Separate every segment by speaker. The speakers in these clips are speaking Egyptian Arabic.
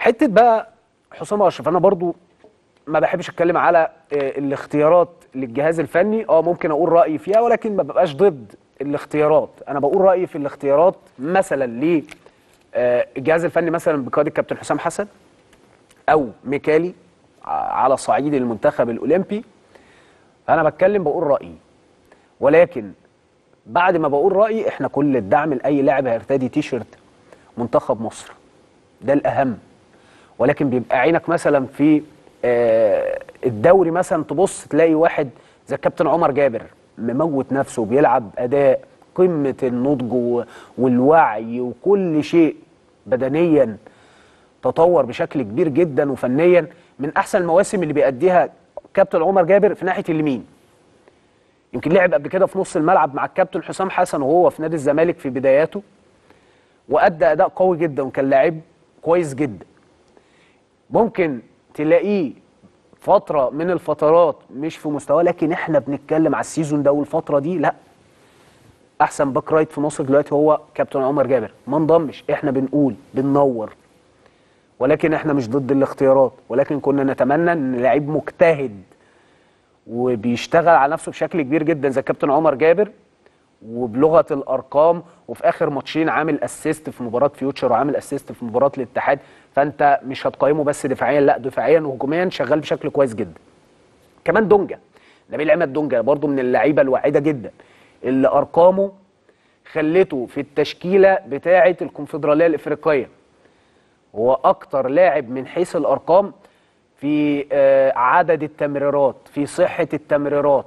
Speaker 1: حته بقى حسام اشرف انا برضو ما بحبش اتكلم على آه، الاختيارات للجهاز الفني اه ممكن اقول رايي فيها ولكن ما ببقاش ضد الاختيارات انا بقول رايي في الاختيارات مثلا للجهاز الفني مثلا بقياده الكابتن حسام حسن او ميكالي ع- على صعيد المنتخب الاولمبي انا بتكلم بقول رايي ولكن بعد ما بقول رايي احنا كل الدعم لاي لاعب هيرتدي تيشيرت منتخب مصر ده الاهم ولكن بيبقى عينك مثلا في آه، الدوري مثلا تبص تلاقي واحد زي الكابتن عمر جابر مموت نفسه وبيلعب اداء قمه النضج و- والوعي وكل شيء بدنيا تطور بشكل كبير جدا وفنيا من احسن المواسم اللي بيأديها كابتن عمر جابر في ناحيه اليمين يمكن لعب قبل كده في نص الملعب مع الكابتن حسام حسن وهو في نادي الزمالك في بداياته وادى اداء قوي جدا وكان لاعب كويس جدا ممكن تلاقيه فتره من الفترات مش في مستواه لكن احنا بنتكلم على السيزون ده والفتره دي لا احسن باك رايت في مصر دلوقتي هو كابتن عمر جابر ما انضمش احنا بنقول بننور ولكن احنا مش ضد الاختيارات ولكن كنا نتمنى ان لعيب مجتهد وبيشتغل على نفسه بشكل كبير جدا زي كابتن عمر جابر وبلغه الارقام وفي اخر ماتشين عامل اسيست في مباراه فيوتشر وعامل اسيست في مباراه الاتحاد فانت مش هتقيمه بس دفاعيا لا دفاعيا وهجوميا شغال بشكل كويس جدا كمان دونجا نبيل عماد دونجا برضو من اللعيبه الواعده جدا اللي ارقامه خلته في التشكيله بتاعه الكونفدراليه الافريقيه هو اكتر لاعب من حيث الارقام في آه، عدد التمريرات في صحه التمريرات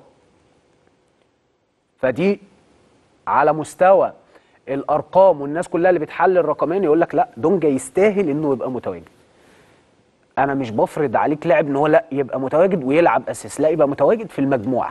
Speaker 1: فدي على مستوى الارقام والناس كلها اللي بتحلل رقمين يقول لك لا دونجا يستاهل انه يبقى متواجد انا مش بفرض عليك لاعب ان هو لا يبقى متواجد ويلعب اساس لا يبقى متواجد في المجموعه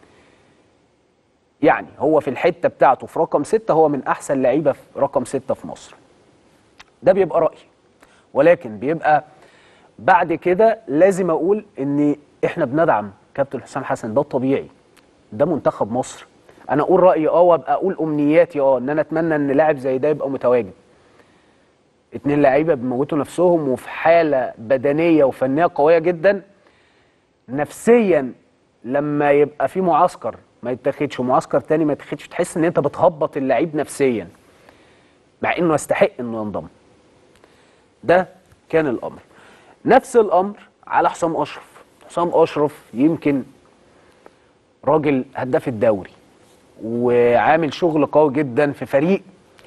Speaker 1: يعني هو في الحته بتاعته في رقم ستة هو من احسن لعيبه في رقم ستة في مصر ده بيبقى رايي ولكن بيبقى بعد كده لازم اقول ان احنا بندعم كابتن حسام حسن ده الطبيعي ده منتخب مصر انا اقول رايي اه وابقى اقول امنياتي اه ان انا اتمنى ان لاعب زي ده يبقى متواجد اتنين لعيبه بيموتوا نفسهم وفي حاله بدنيه وفنيه قويه جدا نفسيا لما يبقى في معسكر ما يتاخدش ومعسكر تاني ما يتاخدش تحس ان انت بتهبط اللعيب نفسيا مع انه يستحق انه ينضم ده كان الامر نفس الامر على حسام اشرف حسام اشرف يمكن راجل هداف الدوري وعامل شغل قوي جدا في فريق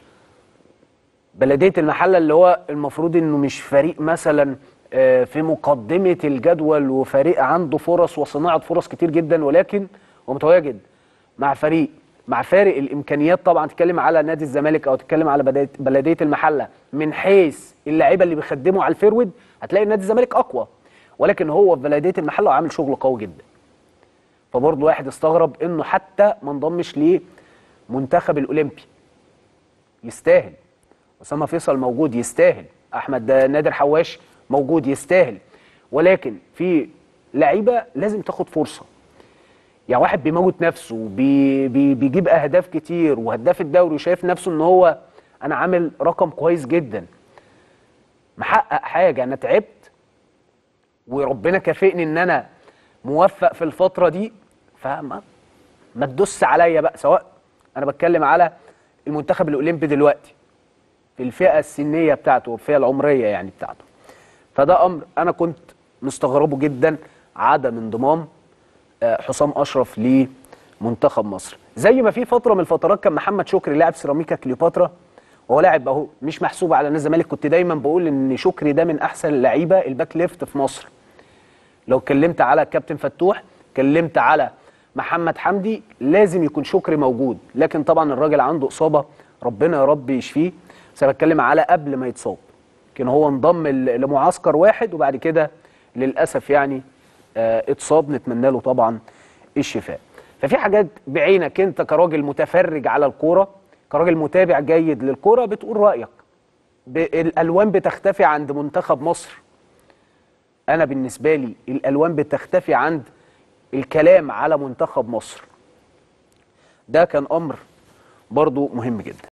Speaker 1: بلديه المحله اللي هو المفروض انه مش فريق مثلا آه، في مقدمه الجدول وفريق عنده فرص وصناعه فرص كتير جدا ولكن هو متواجد مع فريق مع فارق الامكانيات طبعا تتكلم على نادي الزمالك او تتكلم على بداية- بلديه المحله من حيث اللعيبه اللي بيخدموا على الفيرود هتلاقي نادي الزمالك اقوى ولكن هو في بلديه المحله وعامل شغل قوي جدا فبرضه واحد استغرب انه حتى ما انضمش لمنتخب الاولمبي يستاهل اسامه فيصل موجود يستاهل احمد نادر حواش موجود يستاهل ولكن في لعيبه لازم تاخد فرصه يعني واحد بيموت نفسه بي بي بيجيب اهداف كتير وهداف الدوري وشايف نفسه ان هو انا عامل رقم كويس جدا محقق حاجه انا تعبت وربنا كافئني ان انا موفق في الفتره دي فما ما تدوس عليا بقى سواء انا بتكلم على المنتخب الاولمبي دلوقتي في الفئه السنيه بتاعته والفئه العمريه يعني بتاعته فده امر انا كنت مستغربه جدا عدم انضمام آه، حسام اشرف لمنتخب مصر زي ما في فتره من الفترات كان محمد شكري لاعب سيراميكا كليوباترا وهو لاعب اهو مش محسوب على نادي الزمالك كنت دايما بقول ان شكري ده من احسن اللعيبه الباك ليفت في مصر لو اتكلمت على الكابتن فتوح اتكلمت على محمد حمدي لازم يكون شكري موجود لكن طبعا الراجل عنده اصابه ربنا يا رب يشفيه بس انا بتكلم على قبل ما يتصاب كان هو انضم ل- لمعسكر واحد وبعد كده للاسف يعني آه، اتصاب نتمنى له طبعا الشفاء ففي حاجات بعينك انت كراجل متفرج على الكوره كراجل متابع جيد للكوره بتقول رايك ب- الالوان بتختفي عند منتخب مصر انا بالنسبه لي الالوان بتختفي عند الكلام على منتخب مصر ده كان امر برضو مهم جدا